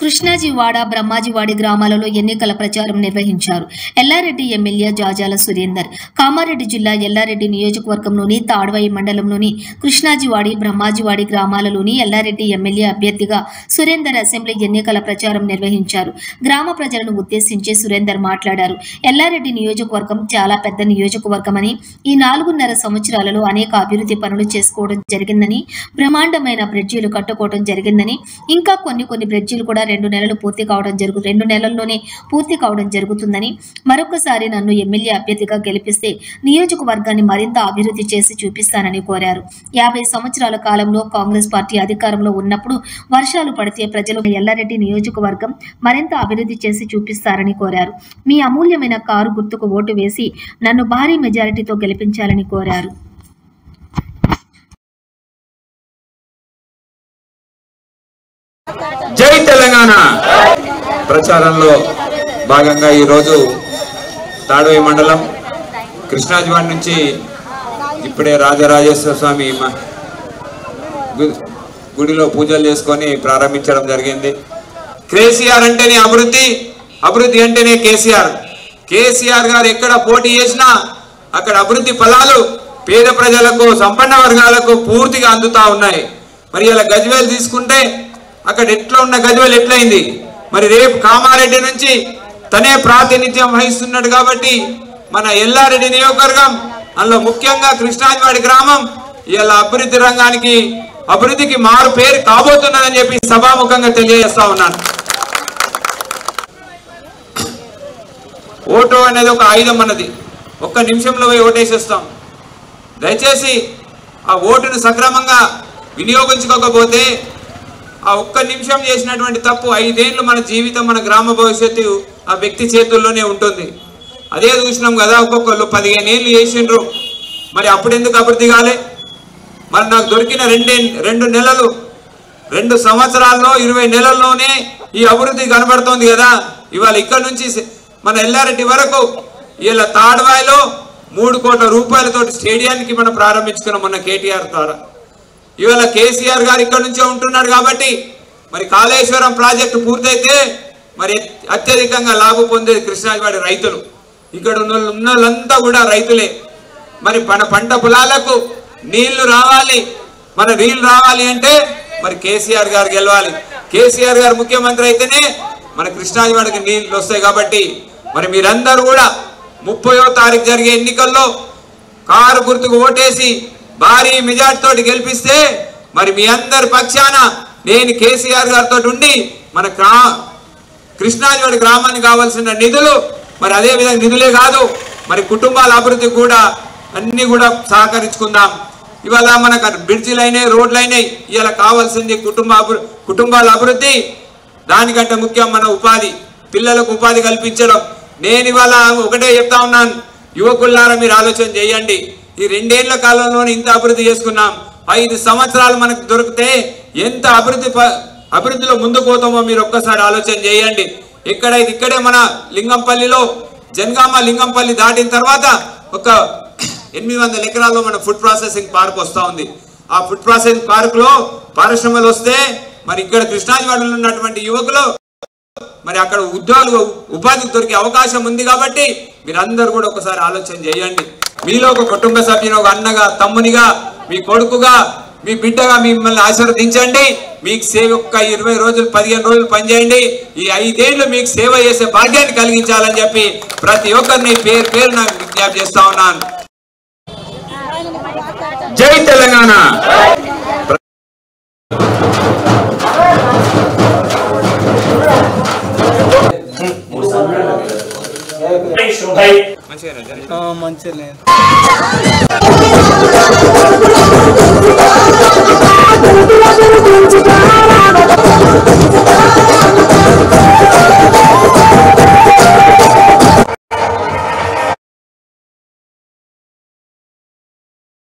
కృష్ణాజీవాడ బ్రహ్మాజీవాడి గ్రామాలలో ఎన్నికల ప్రచారం నిర్వహించారు ఎల్లారెడ్డి ఎమ్మెల్యే జాజాల సురేందర్ కామారెడ్డి జిల్లా ఎల్లారెడ్డి నియోజకవర్గంలోని తాడ్వాయి మండలంలోని కృష్ణాజీవాడి బ్రహ్మాజీవాడి గ్రామాలలోని ఎల్లారెడ్డి ఎమ్మెల్యే అభ్యర్థిగా సురేందర్ అసెంబ్లీ ఎన్నికల ప్రచారం నిర్వహించారు గ్రామ ప్రజలను ఉద్దేశించి సురేందర్ మాట్లాడారు ఎల్లారెడ్డి నియోజకవర్గం చాలా పెద్ద నియోజకవర్గమని ఈ నాలుగున్నర సంవత్సరాలలో అనేక అభివృద్ధి పనులు చేసుకోవడం జరిగిందని బ్రహ్మాండమైన బ్రిడ్జీలు కట్టుకోవడం జరిగిందని ఇంకా కొన్ని కొన్ని బ్రిడ్జీలు కూడా రెండు నెలలు పూర్తి కావడం జరుగు రెండు నెలల్లోనే పూర్తి కావడం జరుగుతుందని మరొకసారి నన్ను ఎమ్మెల్యే అభ్యర్థిగా గెలిపిస్తే నియోజకవర్గాన్ని మరింత అభివృద్ధి చేసి చూపిస్తానని కోరారు యాభై సంవత్సరాల కాలంలో కాంగ్రెస్ పార్టీ అధికారంలో ఉన్నప్పుడు వర్షాలు పడితే ప్రజలు ఎల్లారెడ్డి నియోజకవర్గం మరింత అభివృద్ధి చేసి చూపిస్తారని కోరారు మీ అమూల్యమైన కారు గుర్తుకు ఓటు వేసి నన్ను భారీ మెజారిటీతో గెలిపించాలని కోరారు జై తెలంగాణ ప్రచారంలో భాగంగా ఈరోజు తాడోయి మండలం కృష్ణాజివాడి నుంచి ఇప్పుడే రాజరాజేశ్వర స్వామి మ- గు- గుడిలో పూజలు చేసుకొని ప్రారంభించడం జరిగింది కేసీఆర్ అంటేనే అభివృద్ధి అభివృద్ధి అంటేనే కేసీఆర్ కేసీఆర్ గారు ఎక్కడ పోటీ చేసినా అక్కడ అభివృద్ధి ఫలాలు పేద ప్రజలకు సంపన్న వర్గాలకు పూర్తిగా అందుతా ఉన్నాయి మరి ఇలా గజ్వేల్ తీసుకుంటే అక్కడ ఎట్లా ఉన్న గజ్వేల్ ఎట్లయింది మరి రేపు కామారెడ్డి నుంచి తనే ప్రాతినిధ్యం వహిస్తున్నాడు కాబట్టి మన ఎల్లారెడ్డి నియోజకవర్గం అందులో ముఖ్యంగా కృష్ణాజివాడి గ్రామం ఇలా అభివృద్ధి రంగానికి అభివృద్ధికి మారు పేరు కాబోతున్నదని చెప్పి సభాముఖంగా తెలియజేస్తా ఉన్నాను ఓటు అనేది ఒక ఆయుధం అన్నది ఒక్క నిమిషంలో పోయి ఓటేసేస్తాం దయచేసి ఆ ఓటును సక్రమంగా వినియోగించుకోకపోతే ఆ ఒక్క నిమిషం చేసినటువంటి తప్పు ఐదేళ్ళు మన జీవితం మన గ్రామ భవిష్యత్తు ఆ వ్యక్తి చేతుల్లోనే ఉంటుంది అదే చూసినాం కదా ఒక్కొక్కరు పదిహేను ఏళ్ళు చేసిండ్రు మరి అప్పుడు ఎందుకు అభివృద్ధి కాలే మరి నాకు దొరికిన రెండే రెండు నెలలు రెండు సంవత్సరాల్లో ఇరవై నెలల్లోనే ఈ అభివృద్ధి కనబడుతోంది కదా ఇవాళ ఇక్కడ నుంచి స- మన ఎల్లారెడ్డి వరకు ఇలా తాడ్వాయిలో మూడు కోట్ల రూపాయలతో స్టేడియానికి మనం ప్రారంభించుకున్నాం మొన్న కేటీఆర్ ద్వారా ఇవాళ కేసీఆర్ గారు ఇక్కడ నుంచే ఉంటున్నాడు కాబట్టి మరి కాళేశ్వరం ప్రాజెక్టు పూర్తయితే మరి అత్యధికంగా లాభం పొందేది కృష్ణాజివాడి రైతులు ఇక్కడ ఉన్న ఉన్న వాళ్ళంతా కూడా రైతులే మరి మన పంట పొలాలకు నీళ్లు రావాలి మన నీళ్లు రావాలి అంటే మరి కేసీఆర్ గారు గెలవాలి కేసీఆర్ గారు ముఖ్యమంత్రి అయితేనే మన కృష్ణాజివాడికి నీళ్లు వస్తాయి కాబట్టి మరి మీరందరూ కూడా ముప్పయో తారీఖు జరిగే ఎన్నికల్లో కారు గుర్తుకు ఓటేసి భారీ మెజార్టీ తోటి గెలిపిస్తే మరి మీ అందరి పక్షాన నేను కేసీఆర్ గారితో ఉండి మన గ్రా కృష్ణాజివాడి గ్రామానికి కావాల్సిన నిధులు మరి అదే విధంగా నిధులే కాదు మరి కుటుంబాల అభివృద్ధి కూడా అన్ని కూడా సహకరించుకుందాం ఇవాళ మనకు బ్రిడ్జిలు అయినాయి రోడ్లు అయినాయి ఇవాళ కావాల్సింది కుటుంబ అభి- కుటుంబాల అభివృద్ధి దానికంటే ముఖ్యం మన ఉపాధి పిల్లలకు ఉపాధి కల్పించడం నేను ఇవాళ ఒకటే చెప్తా ఉన్నాను యువకుల్లారా మీరు ఆలోచన చేయండి ఈ రెండేళ్ల కాలంలోనే ఇంత అభివృద్ధి చేసుకున్నాం ఐదు సంవత్సరాలు మనకు దొరికితే ఎంత అభివృద్ధి ప- అభివృద్ధిలో ముందుకు పోతామో మీరు ఒక్కసారి ఆలోచన చేయండి ఎక్కడైతే ఇక్కడే మన లింగంపల్లిలో జనగామ లింగంపల్లి దాటిన తర్వాత ఒక ఎనిమిది వందల ఎకరాల్లో మన ఫుడ్ ప్రాసెసింగ్ పార్క్ వస్తూ ఉంది ఆ ఫుడ్ ప్రాసెసింగ్ పార్క్ లో పరిశ్రమలు వస్తే మరి ఇక్కడ కృష్ణాజివాడలో ఉన్నటువంటి యువకులు మరి అక్కడ ఉద్యోగాలు ఉపాధి దొరికే అవకాశం ఉంది కాబట్టి మీరందరూ కూడా ఒకసారి ఆలోచన చేయండి మీలో ఒక కుటుంబ సభ్యుని ఒక అన్నగా తమ్మునిగా మీ కొడుకుగా మీ బిడ్డగా మిమ్మల్ని ఆశీర్వదించండి మీకు సేవ ఒక్క ఇరవై రోజులు పదిహేను రోజులు పనిచేయండి ఈ ఐదేళ్లు మీకు సేవ చేసే భాగ్యాన్ని కలిగించాలని చెప్పి ప్రతి ఒక్కరిని పేరు పేరు నాకు విజ్ఞప్తి చేస్తా ఉన్నాను జై తెలంగాణ శుభై మంచిగా Thank you.